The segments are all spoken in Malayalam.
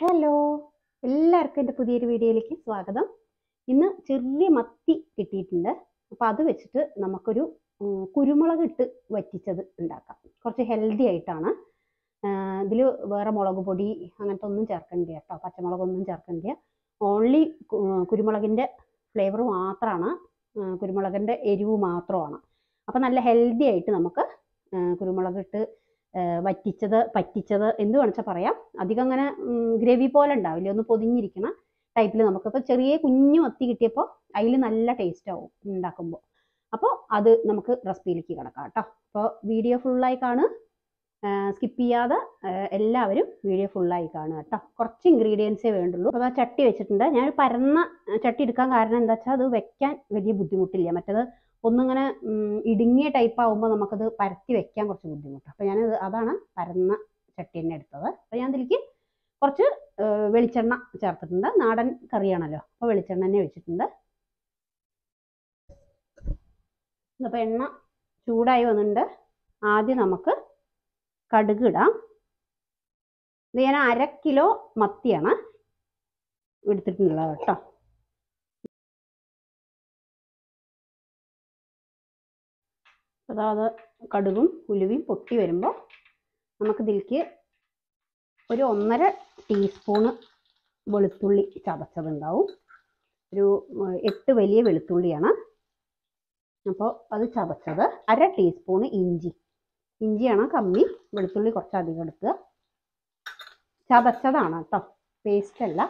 ഹലോ എല്ലാവർക്കും എൻ്റെ പുതിയൊരു വീഡിയോയിലേക്ക് സ്വാഗതം ഇന്ന് ചെറിയ മത്തി കിട്ടിയിട്ടുണ്ട് അപ്പോൾ അത് വെച്ചിട്ട് നമുക്കൊരു ഉം, കുരുമുളക് ഇട്ട് വറ്റിച്ചത് ഉണ്ടാക്കാം കുറച്ച് ഹെൽത്തി ആയിട്ടാണ് ഇതിൽ വേറെ മുളക് പൊടി അങ്ങനത്തെ ഒന്നും ചേർക്കണ്ട കേട്ടോ പച്ചമുളകൊന്നും ചേർക്കണ്ട ഓൺലി കുരുമുളകിൻ്റെ ഫ്ലേവർ മാത്രമാണ് കുരുമുളകിൻ്റെ എരിവ് മാത്രമാണ് അപ്പോൾ നല്ല ഹെൽത്തി ആയിട്ട് നമുക്ക് ആ, കുരുമുളക് ഇട്ട് ആ, വറ്റിച്ചത് പറ്റിച്ചത് എന്ത് വേണമെച്ചാൽ പറയാം അധികം അങ്ങനെ ഗ്രേവി പോലെ ഉണ്ടാവില്ല ഒന്ന് പൊതിഞ്ഞിരിക്കണ ടൈപ്പിൽ നമുക്കിപ്പോൾ ചെറിയ കുഞ്ഞു മത്തി കിട്ടിയപ്പോൾ അതിൽ നല്ല ടേസ്റ്റ് ആവും ഉണ്ടാക്കുമ്പോൾ അപ്പോൾ അത് നമുക്ക് റെസിപ്പിയിലേക്ക് കിടക്കാം കേട്ടോ അപ്പോൾ വീഡിയോ ഫുള്ളായി കാണുക സ്കിപ്പ് ചെയ്യാതെ ആ, എല്ലാവരും വീഡിയോ ഫുള്ളായി കാണുക കേട്ടോ കുറച്ച് ഇൻഗ്രീഡിയൻസേ വേണ്ടുള്ളൂ അപ്പോൾ ആ ചട്ടി വെച്ചിട്ടുണ്ട് ഞാൻ പരന്ന ആ, ചട്ടി എടുക്കാൻ കാരണം എന്താ വെച്ചാൽ അത് വെക്കാൻ വലിയ ബുദ്ധിമുട്ടില്ല മറ്റേത് ഒന്നിങ്ങനെ ഉം, ഇടുങ്ങിയ ടൈപ്പ് ആകുമ്പോൾ നമുക്കത് പരത്തി വെക്കാൻ കുറച്ച് ബുദ്ധിമുട്ടാണ് അപ്പോൾ ഞാനത് അതാണ് പരന്ന ചട്ടി തന്നെ എടുത്തത് അപ്പോൾ ഞാൻ ഇതിലേക്ക് കുറച്ച് ആ, വെളിച്ചെണ്ണ ചേർത്തിട്ടുണ്ട് നാടൻ കറിയാണല്ലോ അപ്പോൾ വെളിച്ചെണ്ണ തന്നെ വെച്ചിട്ടുണ്ട് അപ്പോൾ എണ്ണ ചൂടായി വന്നിട്ടുണ്ട് ആദ്യം നമുക്ക് കടുക് ഇടാം ഇത് ഞാൻ അര കിലോ മത്തിയാണ് എടുത്തിട്ടുള്ളത് കേട്ടോ അതായത് കടുകും ഉലുവയും പൊട്ടി വരുമ്പോൾ നമുക്ക് ഇതിലേക്ക് ഒരു ഒന്നര ടീസ്പൂണ് വെളുത്തുള്ളി ചതച്ചതുണ്ടാവും ഒരു ഉം, എട്ട് വലിയ വെളുത്തുള്ളിയാണ് അപ്പോൾ അത് ചതച്ചത് അര ടീസ്പൂണ് ഇഞ്ചി ഇഞ്ചിയാണ് കമ്മി വെളുത്തുള്ളി കുറച്ച് അധികം എടുക്കുക ചതച്ചതാണ് കേട്ടോ പേസ്റ്റ് അല്ല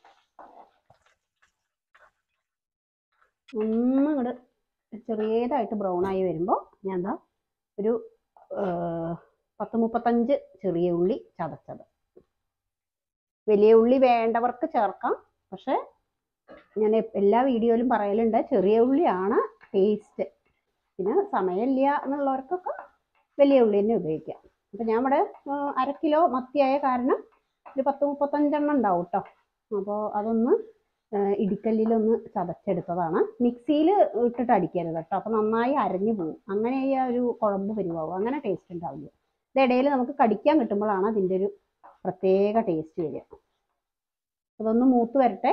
ഒന്നും ഇങ്ങോട്ട് ചെറിയതായിട്ട് ബ്രൗൺ ആയി വരുമ്പോൾ ഞാൻ എന്താ ഒരു ആ, പത്ത് മുപ്പത്തഞ്ച് ചെറിയ ഉള്ളി ചതച്ചത് വലിയ ഉള്ളി വേണ്ടവർക്ക് ചേർക്കാം പക്ഷെ ഞാൻ എപ്- എല്ലാ വീഡിയോയിലും പറയലുണ്ട് ചെറിയ ഉള്ളിയാണ് ടേസ്റ്റ് പിന്നെ സമയമില്ല എന്നുള്ളവർക്കൊക്കെ വലിയ ഉള്ളി തന്നെ ഉപയോഗിക്കാം അപ്പം ഞാൻ ഇവിടെ ആ, അര കിലോ മത്തിയായ കാരണം ഒരു പത്ത് മുപ്പത്തഞ്ചെണ്ണം ഉണ്ടാവും കേട്ടോ അപ്പോൾ അതൊന്ന് ആ, ഇടിക്കല്ലിലൊന്ന് ചതച്ചെടുത്തതാണ് മിക്സിയിൽ ഇട്ടിട്ട് അടിക്കരുത് കേട്ടോ അപ്പോൾ നന്നായി അരഞ്ഞു പോകും അങ്ങനെ ഈ ആ ഒരു കുഴമ്പ് പരിവാകും അങ്ങനെ ടേസ്റ്റ് ഉണ്ടാവില്ല ഇതിടയിൽ നമുക്ക് കടിക്കാൻ കിട്ടുമ്പോഴാണ് അതിൻ്റെ ഒരു പ്രത്യേക ടേസ്റ്റ് വരിക അതൊന്ന് മൂത്ത് വരട്ടെ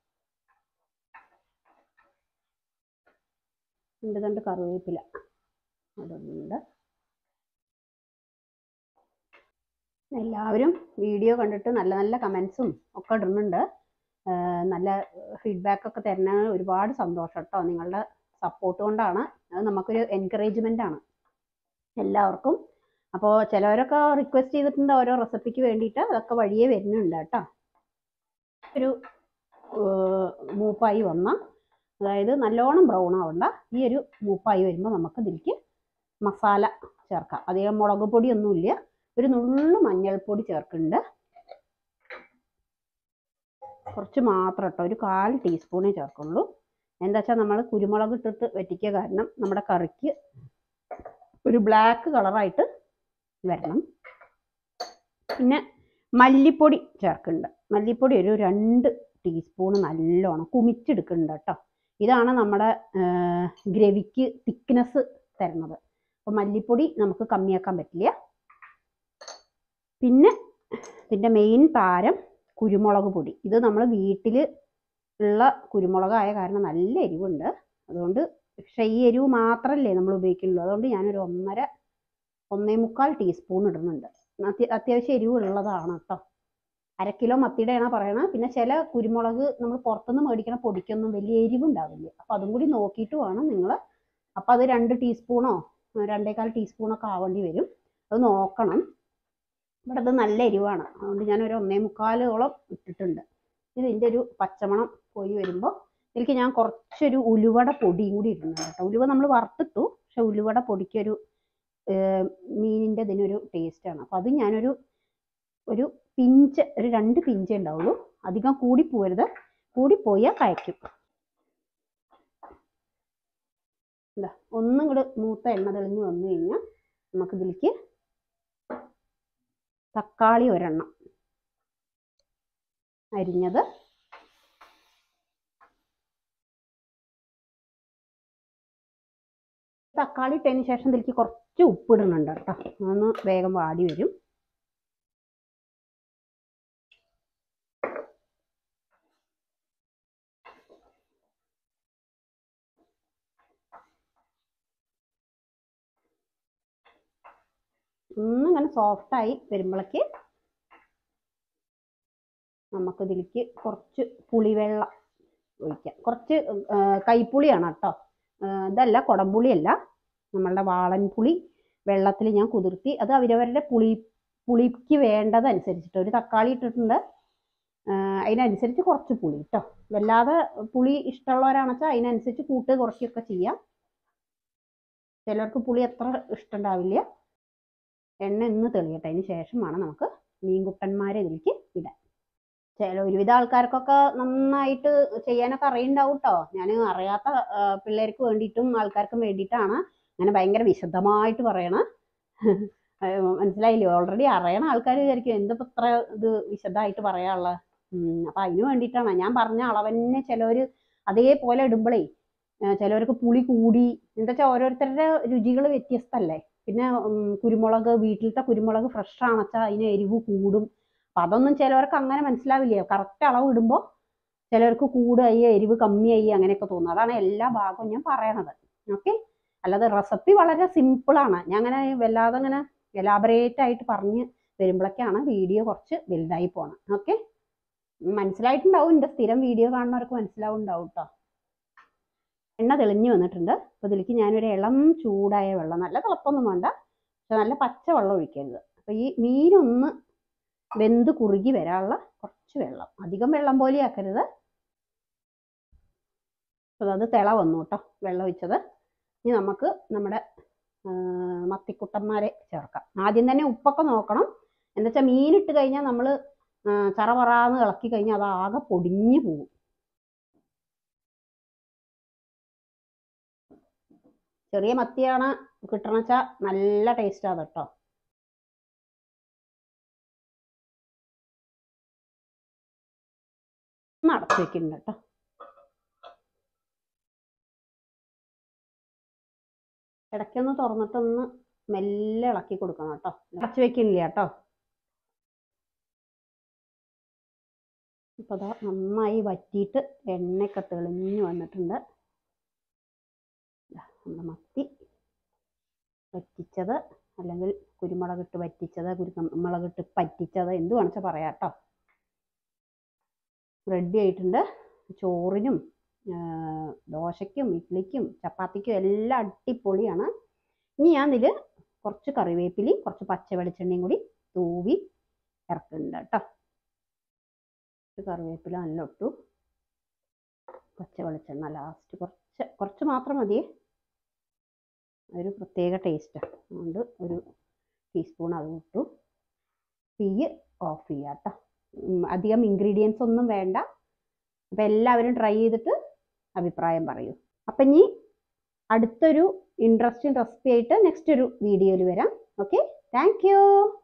രണ്ട് രണ്ട് കറിവേപ്പില അതുണ്ട് എല്ലാവരും വീഡിയോ കണ്ടിട്ട് നല്ല നല്ല കമൻസും ഒക്കെ ഇടുന്നുണ്ട് ആഹ് നല്ല ഫീഡ്ബാക്ക് ഒക്കെ തരുന്ന ഒരുപാട് സന്തോഷം കേട്ടോ നിങ്ങളുടെ സപ്പോർട്ട് കൊണ്ടാണ് അത് നമുക്കൊരു എൻകറേജ്മെൻ്റ് ആണ് എല്ലാവർക്കും അപ്പോൾ ചിലവരൊക്കെ റിക്വസ്റ്റ് ചെയ്തിട്ടുണ്ട് ഓരോ റെസിപ്പിക്ക് വേണ്ടിയിട്ട് അതൊക്കെ വഴിയേ വരുന്നുണ്ട് കേട്ടോ ഒരു ആഹ് മൂപ്പായി വന്ന അതായത് നല്ലോണം ബ്രൗൺ ആവണ്ട ഈ ഒരു മൂപ്പായി വരുമ്പോൾ നമുക്ക് ഇതിലേക്ക് മസാല ചേർക്കാം അധികം മുളക് പൊടിയൊന്നുമില്ല ഒരു നുള്ളു മഞ്ഞൾപ്പൊടി ചേർക്കുന്നുണ്ട് കുറച്ച് മാത്രം കേട്ടോ ഒരു കാൽ ടീസ്പൂണേ ചേർക്കുള്ളൂ എന്താ വെച്ചാൽ നമ്മൾ കുരുമുളക് ഇട്ടിട്ട് വറ്റിക്കുക കാരണം നമ്മുടെ കറിക്ക് ഒരു ബ്ലാക്ക് കളറായിട്ട് വരണം പിന്നെ മല്ലിപ്പൊടി ചേർക്കുന്നുണ്ട് മല്ലിപ്പൊടി ഒരു രണ്ട് ടീസ്പൂൺ നല്ലോണം കുമിച്ചെടുക്കുന്നുണ്ട് കേട്ടോ ഇതാണ് നമ്മുടെ ഗ്രവിക്ക് തിക്നെസ് തരുന്നത് അപ്പോൾ മല്ലിപ്പൊടി നമുക്ക് കമ്മിയാക്കാൻ പറ്റില്ല പിന്നെ ഇതിൻ്റെ മെയിൻ താരം കുരുമുളക് പൊടി ഇത് നമ്മൾ വീട്ടിൽ ഉള്ള കുരുമുളകായ കാരണം നല്ല എരിവുണ്ട് അതുകൊണ്ട് പക്ഷേ ഈ എരിവ് മാത്രമല്ലേ നമ്മൾ ഉപയോഗിക്കുന്നുള്ളൂ അതുകൊണ്ട് ഞാനൊരു ഒന്നര ഒന്നേ മുക്കാൽ ടീസ്പൂൺ ഇടുന്നുണ്ട് അത്യ- അത്യാവശ്യം എരിവ് ഉള്ളതാണ് കേട്ടോ അര കിലോ മത്തിയുടെയാണ് പറയണത് പിന്നെ ചില കുരുമുളക് നമ്മൾ പുറത്തുനിന്ന് മേടിക്കണ പൊടിക്കൊന്നും വലിയ എരിവ് ഉണ്ടാവില്ല അപ്പോൾ അതും കൂടി നോക്കിയിട്ട് വേണം നിങ്ങൾ അപ്പോൾ അത് രണ്ട് ടീസ്പൂണോ രണ്ടേകാൽ ടീസ്പൂണൊക്കെ ആവേണ്ടി വരും അത് നോക്കണം ഇവിടെ ഇത് നല്ല എരിവാണ് അതുകൊണ്ട് ഞാൻ ഒരു ഒന്നേ മുക്കാലോളം ഇട്ടിട്ടുണ്ട് ഇതിൻ്റെ ഒരു പച്ചമണം പോയി വരുമ്പോൾ ഇതിലേക്ക് ഞാൻ കുറച്ചൊരു ഉലുവട പൊടിയും കൂടി ഇടുന്നുണ്ട് കേട്ടോ ഉലുവ നമ്മൾ വറുത്തിട്ടു പക്ഷെ ഉലുവട പൊടിക്കൊരു ഏർ, മീനിൻ്റെ ഇതിനൊരു ടേസ്റ്റാണ് അപ്പോൾ അത് ഞാനൊരു ഒരു പിഞ്ച് ഒരു രണ്ട് പിഞ്ചേ ഉണ്ടാവുള്ളൂ അധികം കൂടി പോരുത് കൂടിപ്പോയാൽ കയക്കും എന്താ ഒന്നും കൂടെ മൂത്ത എണ്ണ തെളിഞ്ഞ് വന്നു കഴിഞ്ഞാൽ നമുക്കിതിലേക്ക് തക്കാളി ഒരെണ്ണം അരിഞ്ഞത് തക്കാളി ഇട്ടതിന് ശേഷം ഇതിലേക്ക് കുറച്ച് ഉപ്പ് ഇടുന്നുണ്ട് കേട്ടോ അതൊന്ന് വേഗം വാടി വരും ഒന്നിങ്ങനെ സോഫ്റ്റായി വരുമ്പോഴേക്ക് നമുക്കിതിലേക്ക് കുറച്ച് പുളിവെള്ളം ഒഴിക്കാം കുറച്ച് ആ, കൈപ്പുളിയാണ് കേട്ടോ ആ, ഇതല്ല കുടംപുളിയല്ല നമ്മളുടെ വാളൻ പുളി വെള്ളത്തിൽ ഞാൻ കുതിർത്തി അത് അവരവരുടെ പുളി പുളിക്ക് വേണ്ടതനുസരിച്ചിട്ട് ഒരു തക്കാളി ഇട്ടിട്ടുണ്ട് ആ, അതിനനുസരിച്ച് കുറച്ച് പുളി കേട്ടോ വല്ലാതെ പുളി ഇഷ്ടമുള്ളവരാണെന്ന് വെച്ചാൽ അതിനനുസരിച്ച് കൂട്ട് കുറയ്ക്കുകയൊക്കെ ചെയ്യാം ചിലർക്ക് പുളി അത്ര ഇഷ്ടമുണ്ടാവില്ല എണ്ണ ഇന്ന് തെളിയട്ടെ അതിന് ശേഷമാണ് നമുക്ക് മീൻകുട്ടന്മാരെ ഇതിലേക്ക് ഇടാൻ ചില ഒരുവിധ ആൾക്കാർക്കൊക്കെ നന്നായിട്ട് ചെയ്യാനൊക്കെ അറിയുണ്ടാവും കേട്ടോ ഞാൻ അറിയാത്ത ആ, പിള്ളേർക്ക് വേണ്ടിയിട്ടും ആൾക്കാർക്കും വേണ്ടിയിട്ടാണ് അങ്ങനെ ഭയങ്കര വിശദമായിട്ട് പറയണ മനസ്സിലായില്ലേ ഓൾറെഡി അറിയണ ആൾക്കാർ വിചാരിക്കും എന്തിപ്പോ ഇത്ര ഇത് വിശദമായിട്ട് പറയാനുള്ളത് അപ്പൊ അതിന് വേണ്ടിയിട്ടാണ് ഞാൻ പറഞ്ഞ അളവന്നെ ചിലവര് അതേപോലെ ഇടുമ്പോഴേ ചിലവർക്ക് പുളി കൂടി എന്താ വെച്ചാൽ ഓരോരുത്തരുടെ രുചികൾ വ്യത്യസ്തമല്ലേ പിന്നെ ഉം, കുരുമുളക് വീട്ടിലത്തെ കുരുമുളക് ഫ്രഷ് ആണെച്ചാൽ അതിന് എരിവ് കൂടും അപ്പൊ അതൊന്നും ചിലവർക്ക് അങ്ങനെ മനസ്സിലാവില്ല കറക്റ്റ് അളവ് ഇടുമ്പോൾ ചിലർക്ക് കൂടുകയായി എരിവ് കമ്മിയായി അങ്ങനെയൊക്കെ തോന്നും അതാണ് എല്ലാ ഭാഗവും ഞാൻ പറയണത് ഓക്കെ അല്ലാതെ റെസിപ്പി വളരെ സിമ്പിളാണ് ഞാൻ അങ്ങനെ വല്ലാതെ അങ്ങനെ എലാബറേറ്റ് ആയിട്ട് പറഞ്ഞ് വരുമ്പോഴൊക്കെയാണ് വീഡിയോ കുറച്ച് വലുതായി പോണം ഓക്കെ മനസ്സിലായിട്ടുണ്ടാവും എൻ്റെ സ്ഥിരം വീഡിയോ കാണുന്നവർക്ക് മനസ്സിലാവുണ്ടാവും കേട്ടോ എണ്ണ തെളിഞ്ഞു വന്നിട്ടുണ്ട് അപ്പോൾ ഇതിലേക്ക് ഞാനൊരു ഇളം ചൂടായ വെള്ളം നല്ല തിളപ്പൊന്നും വേണ്ട പക്ഷെ നല്ല പച്ച വെള്ളം ഒഴിക്കരുത് അപ്പോൾ ഈ മീനൊന്ന് വെന്ത് കുറുകി വരാനുള്ള കുറച്ച് വെള്ളം അധികം വെള്ളം പോലെ ആക്കരുത് അപ്പോൾ അത് തിള വന്നു കേട്ടോ വെള്ളം ഒഴിച്ചത് ഇനി നമുക്ക് നമ്മുടെ ആ, മത്തിക്കുട്ടന്മാരെ ചേർക്കാം ആദ്യം തന്നെ ഉപ്പൊക്കെ നോക്കണം എന്താ വെച്ചാൽ മീനിട്ട് കഴിഞ്ഞാൽ നമ്മൾ ചറപറാന്ന് ഇളക്കി കഴിഞ്ഞാൽ അത് ആകെ പൊടിഞ്ഞു പോകും ചെറിയ മത്തിയാണ് കിട്ടണ വെച്ചാൽ നല്ല ടേസ്റ്റാണ് കേട്ടോ ഒന്ന് അടച്ചു വെക്കുന്നുണ്ട് കേട്ടോ ഇടയ്ക്കൊന്ന് തുറന്നിട്ടൊന്ന് മെല്ലെ ഇളക്കി കൊടുക്കണം കേട്ടോ അടച്ചു വെക്കുന്നില്ല കേട്ടോ ഇപ്പൊ ദാ നന്നായി വറ്റിയിട്ട് എണ്ണയൊക്കെ തെളിഞ്ഞു വന്നിട്ടുണ്ട് ദാ നമ്മുടെ മത്തി വറ്റിച്ചത് അല്ലെങ്കിൽ കുരുമുളകിട്ട് വറ്റിച്ചത് കുരുമുളകിട്ട് പറ്റിച്ചത് എന്ത് വേണമെച്ചാൽ പറയാം കേട്ടോ റെഡി ആയിട്ടുണ്ട് ചോറിനും ആ, ദോശയ്ക്കും ഇഡ്ഡലിക്കും ചപ്പാത്തിക്കും എല്ലാം അടിപൊളിയാണ് ഇനി ഞാൻ ഇതിൽ കുറച്ച് കറിവേപ്പിലയും കുറച്ച് പച്ച വെളിച്ചെണ്ണയും കൂടി തൂവി ഇറക്കുന്നുണ്ട് കേട്ടോ കുറച്ച് കറിവേപ്പില നല്ല ഇട്ടു പച്ച വെളിച്ചെണ്ണ ലാസ്റ്റ് കുറച്ച് കുറച്ച് മാത്രം മതി ഒരു പ്രത്യേക ടേസ്റ്റാണ് അതുകൊണ്ട് ഒരു ടീസ്പൂൺ അത് ഇട്ടു തീ ഓഫ് ചെയ്യാം കേട്ടോ ഉം, അധികം ഇൻഗ്രീഡിയൻസ് ഒന്നും വേണ്ട അപ്പം എല്ലാവരും ട്രൈ ചെയ്തിട്ട് അഭിപ്രായം പറയൂ അപ്പം ഇനി അടുത്തൊരു ഇൻട്രസ്റ്റിംഗ് റെസിപ്പി ആയിട്ട് നെക്സ്റ്റ് ഒരു വീഡിയോയിൽ വരാം ഓക്കെ താങ്ക് യു